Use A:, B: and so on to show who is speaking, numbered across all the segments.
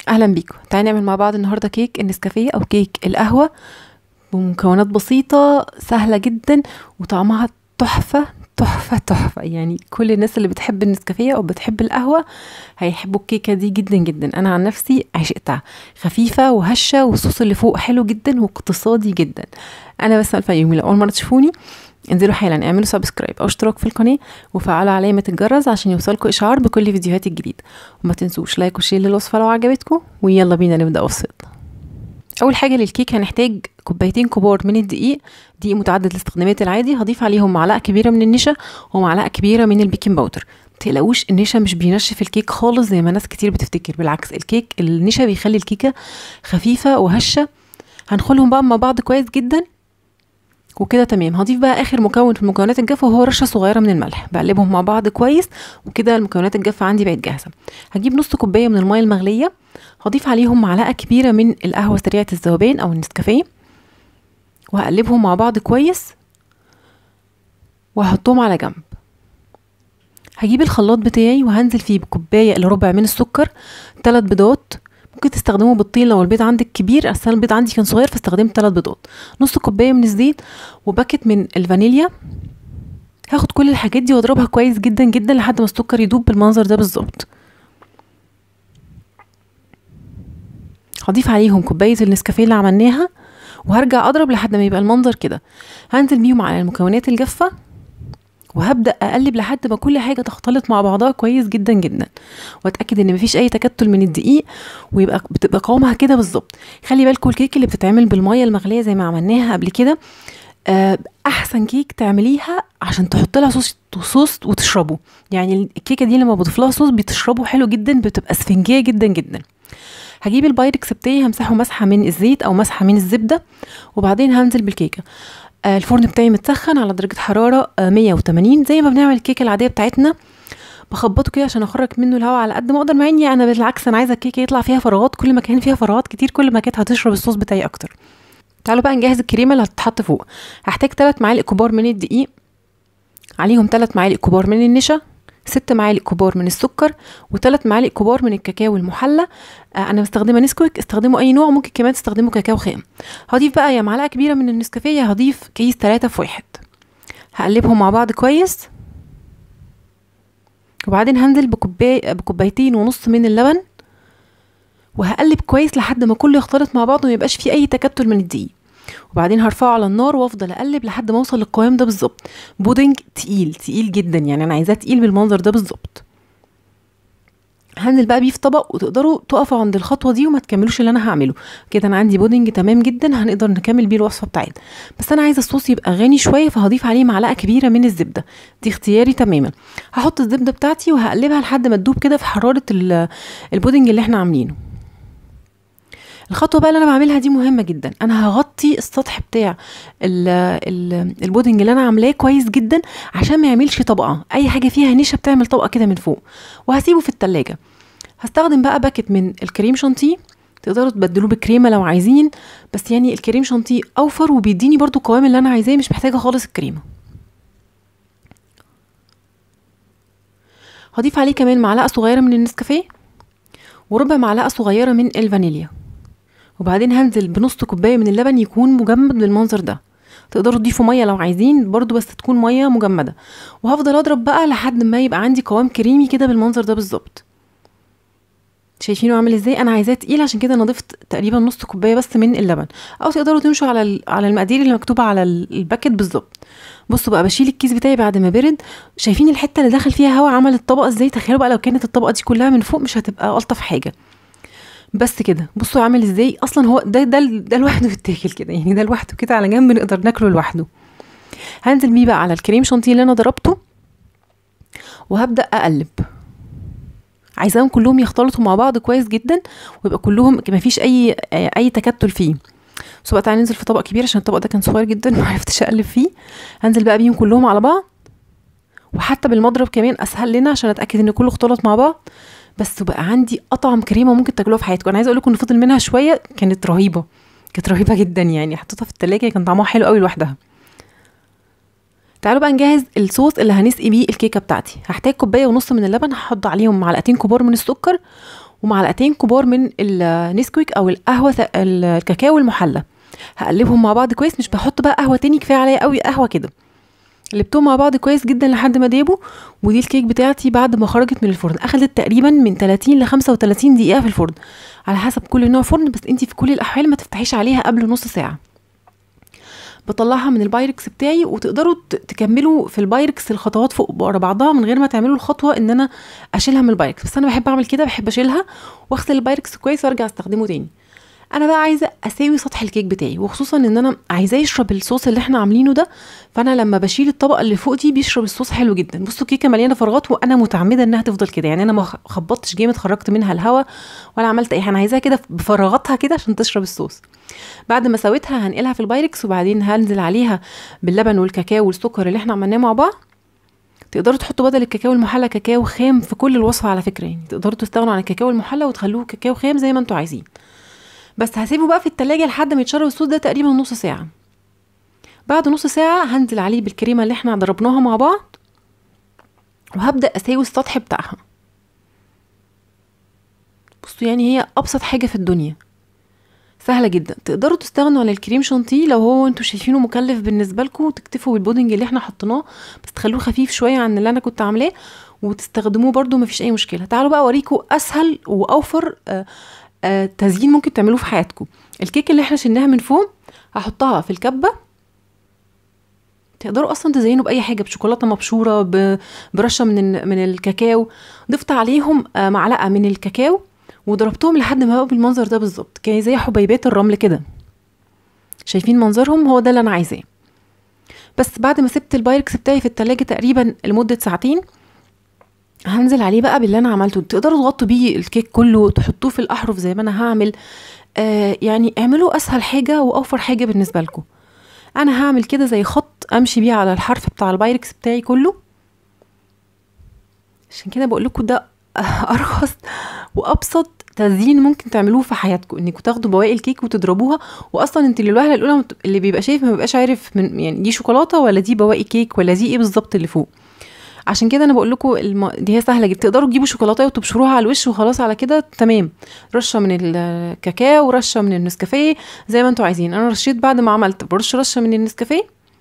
A: اهلا بيكم تعالي نعمل مع بعض النهارده كيك النسكافيه او كيك القهوه بمكونات بسيطه سهله جدا وطعمها تحفه تحفه تحفه يعني كل الناس اللي بتحب النسكافيه او بتحب القهوه هيحبوا الكيكه دي جدا جدا انا عن نفسي عشقتها خفيفه وهشه والصوص اللي فوق حلو جدا واقتصادي جدا انا بس الفيومي لو اول مره تشوفوني انزلوا حالا اعملوا سبسكرايب او اشتراك في القناه وفعلوا علامه الجرس عشان يوصلكوا اشعار بكل فيديوهاتي الجديده وما تنسوش لايك وشير للوصفه لو عجبتكم ويلا بينا نبدا وصفتنا اول حاجه للكيك هنحتاج كوبايتين كبار من الدقيق دقيق متعدد الاستخدامات العادي هضيف عليهم معلقه كبيره من النشا ومعلقه كبيره من البيكنج باودر متقلقوش النشا مش بينشف الكيك خالص زي ما ناس كتير بتفتكر بالعكس الكيك النشا بيخلي الكيكه خفيفه وهشه هنخلهم بقى مع بعض كويس جدا وكده تمام هضيف بقى اخر مكون في المكونات الجافه وهو رشه صغيره من الملح بقلبهم مع بعض كويس وكده المكونات الجافه عندي بقت جاهزه هجيب نص كوبايه من الميه المغليه هضيف عليهم معلقه كبيره من القهوه سريعه الذوبان او النسكافيه وهقلبهم مع بعض كويس وهحطهم على جنب هجيب الخلاط بتاعي وهنزل فيه بكوبايه الا ربع من السكر ثلاث بيضات ممكن تستخدموا بالطين لو البيض عندك كبير اصل البيض عندي كان صغير فاستخدمت ثلاث بيضات نص كوبايه من الزيت وباكت من الفانيليا هاخد كل الحاجات دي واضربها كويس جدا جدا لحد ما السكر يدوب بالمنظر ده بالظبط هضيف عليهم كوبايه النسكافيه اللي عملناها وهرجع اضرب لحد ما يبقى المنظر كده هنزل بيهم على المكونات الجافه وهبدا اقلب لحد ما كل حاجه تختلط مع بعضها كويس جدا جدا واتاكد ان مفيش اي تكتل من الدقيق ويبقى بتبقى قوامها كده بالظبط خلي بالكم الكيك اللي بتتعمل بالميه المغليه زي ما عملناها قبل كده احسن كيك تعمليها عشان تحط لها صوص صوص وتشربه يعني الكيكه دي لما بضيف لها صوص بتشربه حلو جدا بتبقى اسفنجيه جدا جدا هجيب البايركس بتاعي همسحه مسحه من الزيت او مسحه من الزبده وبعدين هنزل بالكيكه الفرن بتاعي متسخن على درجه حراره 180 زي ما بنعمل الكيكه العاديه بتاعتنا بخبطه كده عشان اخرج منه الهواء على قد ما اقدر مع اني انا بالعكس انا عايزه الكيكه يطلع فيها فراغات كل ما كان فيها فراغات كتير كل ما كانت هتشرب الصوص بتاعي اكتر تعالوا بقى نجهز الكريمه اللي هتتحط فوق هحتاج 3 معالق كبار من الدقيق عليهم 3 معالق كبار من النشا ست معالق كبار من السكر وثلاث معالق كبار من الكاكاو المحلى آه انا بستخدمه نسكويك استخدموا اي نوع ممكن كمان تستخدموا كاكاو خام هضيف بقى يا معلقه كبيره من النسكافيه هضيف كيس ثلاثة في واحد هقلبهم مع بعض كويس وبعدين هنزل بكوبايه بكوبايتين ونص من اللبن وهقلب كويس لحد ما كله يختلط مع بعض وما يبقاش فيه اي تكتل من الدقيق وبعدين هرفعه على النار وافضل اقلب لحد ما اوصل للقوام ده بالظبط بودنج تقيل تقيل جدا يعني انا عايزاه تقيل بالمنظر ده بالظبط هنزل بقى بيه في طبق وتقدروا تقفوا عند الخطوه دي وما تكملوش اللي انا هعمله كده انا عندي بودنج تمام جدا هنقدر نكمل بيه الوصفه بتاعتنا بس انا عايزه الصوص يبقى غني شويه فهضيف عليه معلقه كبيره من الزبده دي اختياري تماما هحط الزبده بتاعتي وهقلبها لحد ما تدوب كده في حراره البودنج اللي احنا عاملينه الخطوه بقى اللي انا بعملها دي مهمه جدا انا هغطي السطح بتاع ال ال البودنج اللي انا عاملاه كويس جدا عشان ما يعملش طبقه اي حاجه فيها نشا بتعمل طبقه كده من فوق وهسيبه في التلاجة هستخدم بقى باكت من الكريم شانتيه تقدروا تبدلوه بكريمه لو عايزين بس يعني الكريم شانتيه اوفر وبيديني برضو القوام اللي انا عايزاه مش محتاجه خالص الكريمه هضيف عليه كمان معلقه صغيره من النسكافيه وربع معلقه صغيره من الفانيليا وبعدين هنزل بنص كوبايه من اللبن يكون مجمد بالمنظر ده تقدروا تضيفوا ميه لو عايزين برضو بس تكون ميه مجمده وهفضل اضرب بقى لحد ما يبقى عندي قوام كريمي كده بالمنظر ده بالظبط شايفينه عامل ازاي انا عايزاه تقيل عشان كده انا ضفت تقريبا نص كوبايه بس من اللبن او تقدروا تمشوا على على المقادير اللي مكتوبه على الباكت بالظبط بصوا بقى بشيل الكيس بتاعي بعد ما برد شايفين الحته اللي دخل فيها هواء عملت طبقه ازاي تخيلوا بقى لو كانت الطبقه دي كلها من فوق مش هتبقى الطف حاجه بس كده بصوا عامل ازاي اصلا هو ده ده ده لوحده يتاكل كده يعني ده لوحده كده على جنب نقدر ناكله لوحده هنزل بيه بقى على الكريم شانتيه اللي انا ضربته وهبدا اقلب عايزاهم كلهم يختلطوا مع بعض كويس جدا ويبقى كلهم ما فيش اي اي تكتل فيه بس بقى تعالى ننزل في طبق كبير عشان الطبق ده كان صغير جدا ما عرفتش اقلب فيه هنزل بقى بيهم كلهم على بعض وحتى بالمضرب كمان اسهل لنا عشان اتاكد ان كله اختلط مع بعض بس بقى عندي اطعم كريمه ممكن تاكلوها في حياتكم انا عايزه اقول لكم ان فضل منها شويه كانت رهيبه كانت رهيبه جدا يعني حطيتها في التلاجة كان طعمها حلو قوي لوحدها تعالوا بقى نجهز الصوص اللي هنسقي بيه الكيكه بتاعتي هحتاج كوبايه ونص من اللبن هحط عليهم معلقتين كبار من السكر ومعلقتين كبار من النسكويك او القهوه ث- الكاكاو المحلى هقلبهم مع بعض كويس مش بحط بقى قهوه تاني كفايه عليا قوي قهوه كده قلبتهم مع بعض كويس جدا لحد ما دابوا ودي الكيك بتاعتي بعد ما خرجت من الفرن اخدت تقريبا من 30 ل 35 دقيقه في الفرن على حسب كل نوع فرن بس انت في كل الاحوال ما تفتحيش عليها قبل نص ساعه بطلعها من البايركس بتاعي وتقدروا ت- تكملوا في البايركس الخطوات فوق ورا بعضها من غير ما تعملوا الخطوه ان انا اشيلها من البايركس بس انا بحب اعمل كده بحب اشيلها واغسل البايركس كويس وارجع استخدمه تاني انا بقى عايزه اساوي سطح الكيك بتاعي وخصوصا ان انا عايزاه يشرب الصوص اللي احنا عاملينه ده فانا لما بشيل الطبقه اللي فوق دي بيشرب الصوص حلو جدا بصوا كيكه مليانه فراغات وانا متعمده انها تفضل كده يعني انا ما خبطتش جامد خرجت منها الهواء ولا عملت اي حاجه انا عايزاها كده بفراغاتها كده عشان تشرب الصوص بعد ما سويتها هنقلها في البايركس وبعدين هنزل عليها باللبن والكاكاو والسكر اللي احنا عملناه مع بعض تقدروا تحطوا بدل الكاكاو المحلى كاكاو خام في كل الوصفه على فكره يعني تقدروا تستغنوا عن الكاكاو المحلى وتخلوه كاكاو خام زي ما انتوا عايزين بس هسيبه بقى في التلاجة لحد ما يتشرب الصوص ده تقريبا نص ساعة بعد نص ساعة هنزل عليه بالكريمة اللي احنا ضربناها مع بعض وهبدأ أساوي السطح بتاعها بصوا يعني هي أبسط حاجة في الدنيا سهلة جدا تقدروا تستغنوا عن الكريم شانتيه لو هو انتوا شايفينه مكلف بالنسبة لكم وتكتفوا بالبودنج اللي احنا حطيناه بس تخلوه خفيف شوية عن اللي انا كنت عاملاه وتستخدموه برضو مفيش اي مشكلة تعالوا بقى اوريكم اسهل واوفر آه آه تزيين ممكن تعملوه في حياتكم الكيك اللي احنا شلناها من فوق هحطها في الكبه تقدروا اصلا تزينوا باي حاجه بشوكولاته مبشوره ب- برشه من ال- من الكاكاو ضفت عليهم آه، معلقه من الكاكاو وضربتهم لحد ما بقوا بالمنظر ده بالظبط كان زي حبيبات الرمل كده شايفين منظرهم هو ده اللي انا عايزاه بس بعد ما سبت البايركس بتاعي في التلاجة تقريبا لمدة ساعتين هنزل عليه بقى باللي انا عملته تقدروا تغطوا بيه الكيك كله تحطوه في الاحرف زي ما انا هعمل آه يعني اعملوا اسهل حاجه واوفر حاجه بالنسبه لكم انا هعمل كده زي خط امشي بيه على الحرف بتاع البايركس بتاعي كله عشان كده بقول لكم ده ارخص وابسط تزيين ممكن تعملوه في حياتكم انكم تاخدوا بواقي الكيك وتضربوها واصلا انت الوهله الاولى اللي بيبقى شايف ما بيبقاش عارف من يعني دي شوكولاته ولا دي بواقي كيك ولا دي ايه بالظبط اللي فوق عشان كده انا بقول لكم الم... دي هي سهله جدا تقدروا تجيبوا شوكولاته وتبشروها على الوش وخلاص على كده تمام رشه من الكاكاو ورشه من النسكافيه زي ما انتوا عايزين انا رشيت بعد ما عملت برش رشه من النسكافيه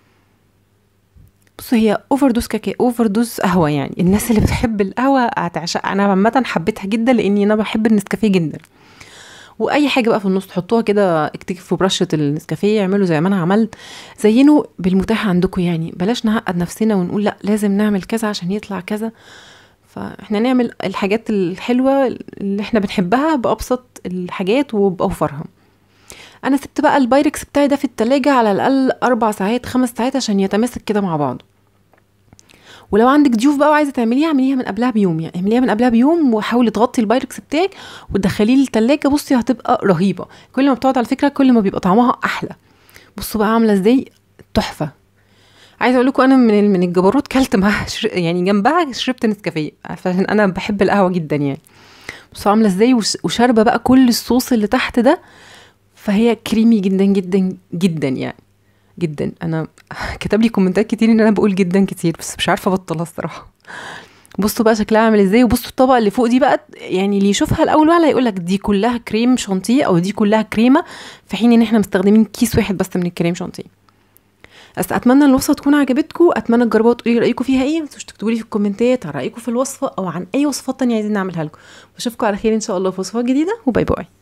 A: بصوا هي اوفر دوز كاكاو اوفر دوز قهوه يعني الناس اللي بتحب القهوه هتعشق انا عامه حبيتها جدا لاني انا بحب النسكافيه جدا واي حاجه بقى في النص تحطوها كده اكتفوا برشه النسكافيه اعملوا زي ما انا عملت زينوا بالمتاح عندكم يعني بلاش نعقد نفسنا ونقول لا لازم نعمل كذا عشان يطلع كذا فاحنا نعمل الحاجات الحلوه اللي احنا بنحبها بابسط الحاجات وباوفرها انا سبت بقى البايركس بتاعي ده في التلاجة على الاقل اربع ساعات خمس ساعات عشان يتماسك كده مع بعض ولو عندك ضيوف بقى وعايزه تعمليها اعمليها من قبلها بيوم يعني اعمليها من قبلها بيوم وحاولي تغطي البايركس بتاعك وتدخليه التلاجة بصي هتبقى رهيبه كل ما بتقعد على فكره كل ما بيبقى طعمها احلى بصوا بقى عامله ازاي تحفه عايزه اقول لكم انا من من الجبروت كلت معاها شر... يعني جنبها شربت نسكافيه عشان انا بحب القهوه جدا يعني بصوا عامله ازاي وش... وشاربه بقى كل الصوص اللي تحت ده فهي كريمي جدا جدا جدا يعني جدا انا كتب لي كومنتات كتير ان انا بقول جدا كتير بس مش عارفه ابطلها الصراحه بصوا بقى شكلها عامل ازاي وبصوا الطبقه اللي فوق دي بقى يعني اللي يشوفها الاول وهله يقول لك دي كلها كريم شانتيه او دي كلها كريمه في حين ان احنا مستخدمين كيس واحد بس من الكريم شانتيه بس اتمنى الوصفه تكون عجبتكم اتمنى تجربوها وتقولي رايكم فيها ايه ما تنسوش تكتبوا لي في الكومنتات عن رايكم في الوصفه او عن اي وصفات تانية عايزين نعملها لكم بشوفكم على خير ان شاء الله في وصفات جديده وباي باي